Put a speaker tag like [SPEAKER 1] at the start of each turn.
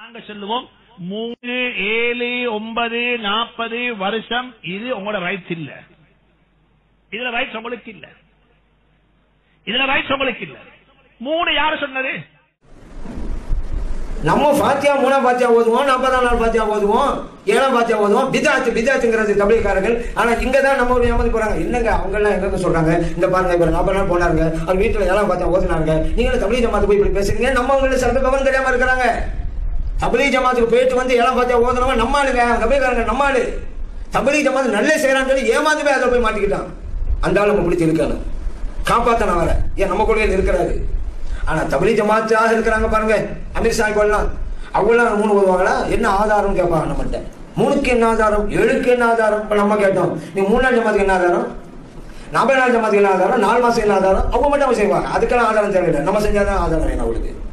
[SPEAKER 1] நாங்க சொல்லுவோம் மூணு ஏழு ஒன்பது நாற்பது வருஷம் இது உங்களோட ரைட்ஸ் இல்ல இதுல ரைட்ஸ் உங்களுக்கு இல்ல இதுல ரைட்ஸ் உங்களுக்கு இல்ல மூணு யாரு சொன்னது
[SPEAKER 2] நம்ம பாத்தியா மூணாம் பாத்தியா ஓதுவோம் நாற்பதாம் நாள் பாத்தியா ஓதுவோம் ஏழாம் பாத்தியா ஓதுவோம் பிதாத்து பிதாத்துங்கிறது தமிழ்காரர்கள் ஆனா இங்க தான் நம்ம ஒரு ஏமாந்து போறாங்க என்னங்க அவங்க எல்லாம் எங்க சொல்றாங்க இந்த பாருங்க இப்ப நாற்பது நாள் போனாருங்க அவங்க வீட்டுல ஏழாம் பாத்தியா ஓதுனாங்க நீங்களும் தமிழ் ஜமாத்து போய் இப்படி பேசுறீங்க நம்ம அவங்கள சில பேர் விவரம் தெரியாம இருக்கிறாங்க தமிழ் ஜமாத்துக்கு போயிட்டு வந்து ஏழாம் பாத்தியா ஓதுனவன் நம்ம ஆளுங்க தமிழ்காரங்க நம்ம ஆளு தமிழ் ஜமாத்து நல்ல செய்யறான்னு சொல்லி ஏமாந்து போய் அதில் போய் மாட்டிக்கிட்டான் அந்த ஆள் நம்ம பிடிச்சி இருக்கணும் காப்பாத்தன வர ஏன் நம்ம கொள்கையில் இருக்கிறாரு ஆனா தபிலி ஜமாத்தாக இருக்கிறாங்க பாருங்க அமீர் சாஹிப்லாம் அவங்களாம் மூணு ஓதுவாங்களா என்ன ஆதாரம் கேட்பாங்க நம்மகிட்ட மூணுக்கு என்ன ஆதாரம் ஏழுக்கு என்ன ஆதாரம் இப்ப நம்ம கேட்டோம் நீ மூணு நாள் ஜமாத்துக்கு என்ன ஆதாரம் நாற்பது நாள் ஜமாத்துக்கு என்ன ஆதாரம் நாலு மாசம் என்ன ஆதாரம் அவங்க மட்டும் அவங்க செய்வாங்க அதுக்கெல்லாம் ஆதாரம் தேவையில்லை நம்ம செஞ்சாதான் ஆதாரம் வேணும் அவங்களுக்கு